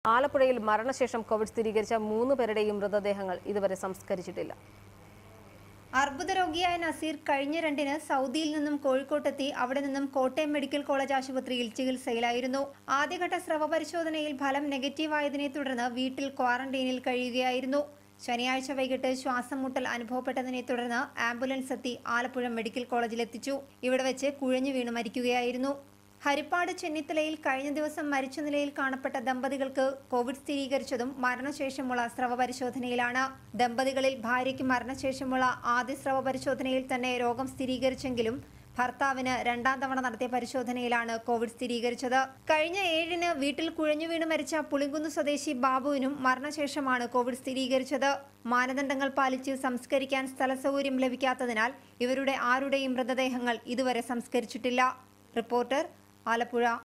ആലപ്പുഴയിൽ മരണശേഷം കോവിഡ് സ്ഥിരീകരിച്ച മൂന്ന് പേരുടെയും മൃതദേഹങ്ങൾ ഇതുവരെ സംസ്കരിച്ചിട്ടില്ല അർബുദ രോഗിയായ നസീർ കഴിഞ്ഞ രണ്ടിന് സൗദിയിൽ നിന്നും കോഴിക്കോട്ടെത്തി അവിടെ നിന്നും കോട്ടയം മെഡിക്കൽ കോളേജ് ആശുപത്രിയിൽ ചികിത്സയിലായിരുന്നു ആദ്യഘട്ട സ്രവ പരിശോധനയിൽ ഫലം നെഗറ്റീവായതിനെ തുടർന്ന് വീട്ടിൽ ക്വാറന്റൈനിൽ കഴിയുകയായിരുന്നു ശനിയാഴ്ച വൈകിട്ട് ശ്വാസം മുട്ടൽ അനുഭവപ്പെട്ടതിനെ തുടർന്ന് ആംബുലൻസ് എത്തി ആലപ്പുഴ മെഡിക്കൽ കോളേജിലെത്തിച്ചു ഇവിടെ വെച്ച് കുഴഞ്ഞു വീണ് മരിക്കുകയായിരുന്നു ഹരിപ്പാട് ചെന്നിത്തലയിൽ കഴിഞ്ഞ ദിവസം മരിച്ച നിലയിൽ കാണപ്പെട്ട ദമ്പതികൾക്ക് കോവിഡ് സ്ഥിരീകരിച്ചതും മരണശേഷമുള്ള സ്രവ പരിശോധനയിലാണ് ദമ്പതികളിൽ ഭാര്യയ്ക്ക് മരണശേഷമുള്ള ആദ്യ സ്രവ പരിശോധനയിൽ തന്നെ രോഗം സ്ഥിരീകരിച്ചെങ്കിലും ഭർത്താവിന് രണ്ടാം തവണ നടത്തിയ പരിശോധനയിലാണ് കോവിഡ് സ്ഥിരീകരിച്ചത് കഴിഞ്ഞ ഏഴിന് വീട്ടിൽ കുഴഞ്ഞു വീണ് മരിച്ച പുളിങ്കുന്ന് സ്വദേശി ബാബുവിനും മരണശേഷമാണ് കോവിഡ് സ്ഥിരീകരിച്ചത് മാനദണ്ഡങ്ങൾ പാലിച്ച് സംസ്കരിക്കാൻ സ്ഥലസൗകര്യം ലഭിക്കാത്തതിനാൽ ഇവരുടെ ആരുടെയും മൃതദേഹങ്ങൾ ഇതുവരെ സംസ്കരിച്ചിട്ടില്ല റിപ്പോർട്ടർ ആലപ്പുഴ